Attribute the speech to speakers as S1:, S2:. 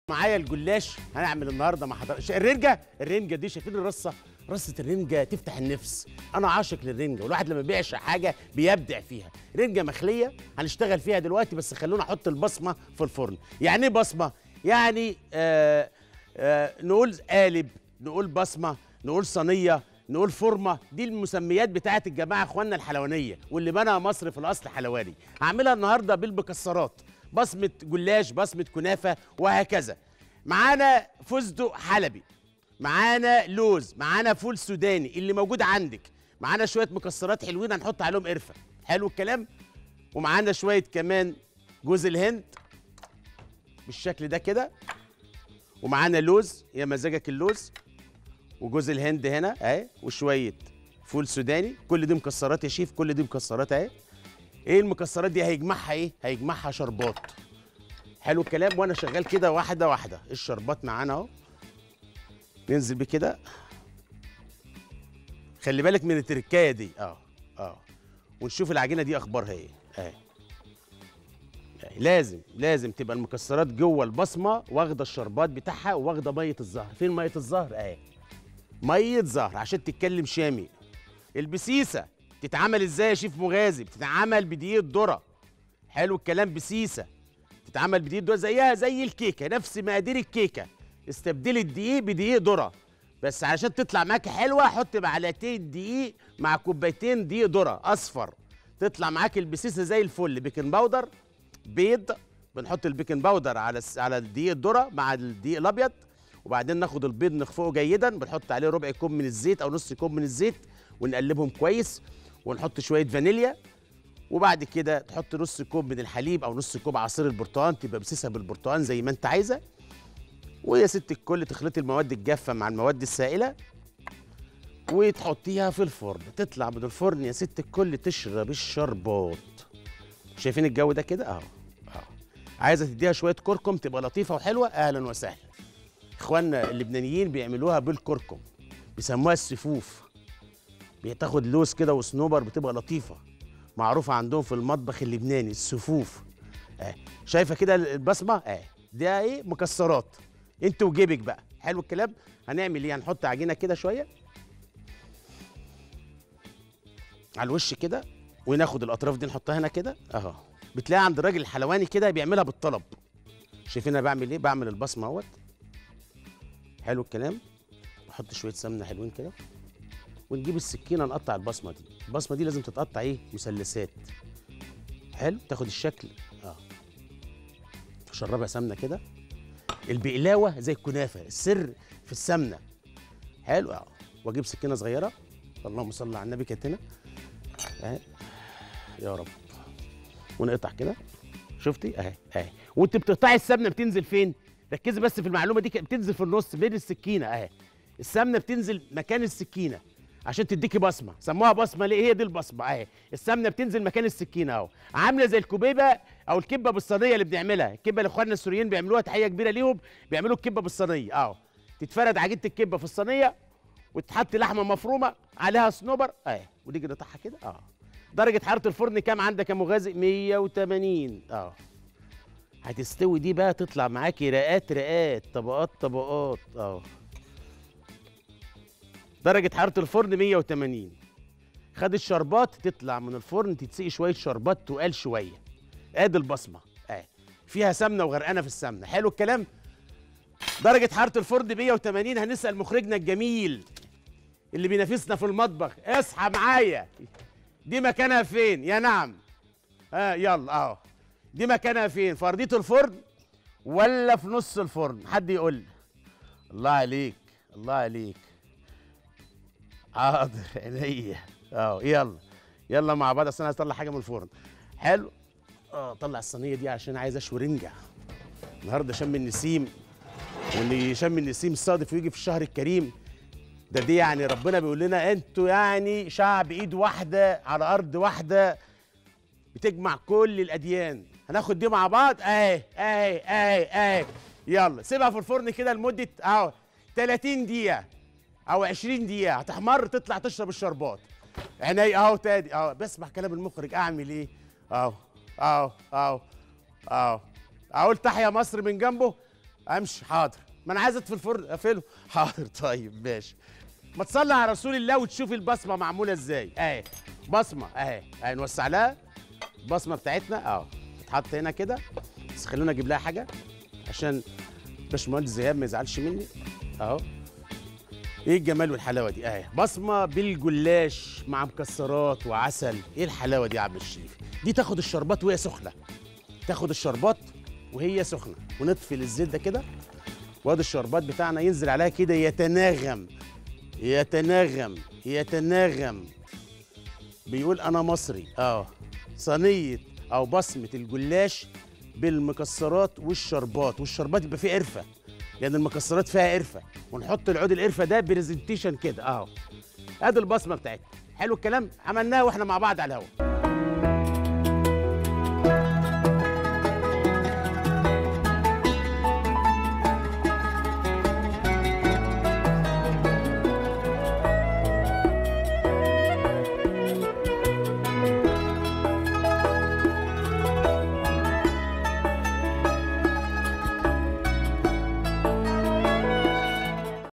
S1: معايا الجلاش هنعمل النهارده مع حضرتك الرنجه الرنجه دي شايفين الرصه رصه الرنجه تفتح النفس انا عاشق للرنجه والواحد لما بيعشق حاجه بيبدع فيها رنجه مخليه هنشتغل فيها دلوقتي بس خلونا احط البصمه في الفرن يعني ايه بصمه يعني آه آه نقول قالب نقول بصمه نقول صينيه نقول فورمه دي المسميات بتاعت الجماعه اخواننا الحلوانيه واللي بنى مصر في الاصل حلواني هعملها النهارده بالمكسرات بصمه جلاش بصمه كنافه وهكذا معانا فستق حلبي معانا لوز معانا فول سوداني اللي موجود عندك معانا شويه مكسرات حلوين هنحط عليهم قرفه حلو الكلام ومعانا شويه كمان جوز الهند بالشكل ده كده ومعانا لوز يا مزاجك اللوز وجوز الهند هنا اهي وشويه فول سوداني كل دي مكسرات يا شيف كل دي مكسرات اهي ايه المكسرات دي هيجمعها ايه هيجمعها شربات حلو الكلام وانا شغال كده واحده واحده الشربات معانا اهو ننزل بيه كده خلي بالك من التركايه دي اه اه ونشوف العجينه دي اخبارها ايه اهي أهي. لازم لازم تبقى المكسرات جوه البصمه واخده الشربات بتاعها واخده ميه الزهر فين ميه الزهر اهي ميه زهر عشان تتكلم شامي البسيسه تتعمل ازاي يا شيف مغازي بتتعمل بدقيق ذره حلو الكلام بسيسه تتعمل بدقيق ذره زيها زي الكيكه نفس مقادير الكيكه استبدلي الدقيق بدقيق ذره بس علشان تطلع معاك حلوه حط معلقتين دقيق مع كوبايتين دقيق ذره اصفر تطلع معاك البسيسه زي الفل بيكنج باودر بيض بنحط البيكنج باودر على الس- على الدقيق الذره مع الدقيق الابيض وبعدين ناخد البيض نخفقه جيدا بنحط عليه ربع كوب من الزيت او نص كوب من الزيت ونقلبهم كويس ونحط شويه فانيليا وبعد كده تحط نص كوب من الحليب او نص كوب عصير البرتقال تبقى بسيسها بالبرتقال زي ما انت عايزه ويا ست الكل تخلطي المواد الجافه مع المواد السائله وتحطيها في الفرن تطلع من الفرن يا ست الكل تشرب الشربات شايفين الجو ده كده اهو اهو عايزه تديها شويه كركم تبقى لطيفه وحلوه اهلا وسهلا اخواننا اللبنانيين بيعملوها بالكركم بيسموها السفوف بتاخد لوز كده وصنوبر بتبقى لطيفه معروفه عندهم في المطبخ اللبناني السفوف اه شايفه كده البصمه اه ده ايه مكسرات انت وجيبك بقى حلو الكلام هنعمل ايه هنحط عجينه كده شويه على الوش كده وناخد الاطراف دي نحطها هنا كده اهو بتلاقي عند الراجل الحلواني كده بيعملها بالطلب شايفين انا بعمل ايه بعمل البصمه اهوت حلو الكلام نحط شويه سمنه حلوين كده ونجيب السكينه نقطع البصمه دي البصمه دي لازم تتقطع ايه مثلثات حلو تاخد الشكل اه تشربها سمنه كده البقلاوه زي الكنافه السر في السمنه حلو اه واجيب سكينه صغيره اللهم صل على النبي كانت هنا اهي يا رب ونقطع كده شفتي اهي اهي وانت بتقطعي السمنه بتنزل فين ركزي بس في المعلومه دي بتنزل في النص بين السكينه اهي السمنه بتنزل مكان السكينه عشان تديكي بصمه سموها بصمه ليه هي دي البصمه اهي السمنه بتنزل مكان السكينه اهو عامله زي الكوبيبه او الكبه بالصينيه اللي بنعملها الكبه اللي اخواننا السوريين بيعملوها تحيه كبيره ليهم بيعملوا الكبه بالصينيه اهو تتفرد عجينه الكبه في الصينيه وتحط لحمه مفرومه عليها صنوبر اهي ونيجي نقطعها كده اه درجه حراره الفرن كام عندك يا مغازي 180 اه هتستوي دي بقى تطلع معاكي رقات رقات طبقات طبقات اه درجة حرارة الفرن 180 خد الشربات تطلع من الفرن تتسقي شوية شربات تقال شوية ادي البصمة اه فيها سمنة وغرقانة في السمنة حلو الكلام درجة حرارة الفرن 180 هنسأل مخرجنا الجميل اللي بينافسنا في المطبخ اصحى معايا دي مكانها فين يا نعم اه يلا اهو دي مكانها فين في ارضيه الفرن ولا في نص الفرن حد يقول لي الله عليك الله عليك حاضر عينيا اهو يلا يلا مع بعض اصل انا هطلع حاجه من الفرن حلو اه طلع الصينيه دي عشان عايز اشوي رنجه النهارده شم النسيم واللي شم النسيم الصادف ويجي في الشهر الكريم ده دي يعني ربنا بيقول لنا انتوا يعني شعب ايد واحده على ارض واحده بتجمع كل الاديان هناخد دي مع بعض اهي اهي اهي اهي يلا سيبها في الفرن كده لمده اهو 30 دقيقه او 20 دقيقه هتحمر تطلع تشرب الشربات عيني اهو تاني اهو بسمع كلام المخرج اعمل ايه اهو اهو اهو اهو اقول تحيا مصر من جنبه امشي حاضر ما انا عايز اطفي الفرن اقفله حاضر طيب ماشي ما تصلي على رسول الله وتشوفي البصمه معموله ازاي اهي بصمه اهي اهي نوسع لها البصمه بتاعتنا اهو تتحط هنا كده بس خلونا اجيب لها حاجه عشان باشمهندس زياد ما يزعلش مني اهو ايه الجمال والحلاوه دي اهي بصمه بالجلاش مع مكسرات وعسل ايه الحلاوه دي يا عم الشريف دي تاخد الشربات وهي سخنه تاخد الشربات وهي سخنه ونطفي الزيت ده كده وادي الشربات بتاعنا ينزل عليها كده يتناغم يتناغم يتناغم بيقول انا مصري اه صينيه او بصمه الجلاش بالمكسرات والشربات والشربات يبقى فيه قرفه لان المكسرات فيها قرفه ونحط العود القرفه ده برزنتيشن كده اهو ادي البصمه بتاعتنا حلو الكلام عملناها واحنا مع بعض على الهواء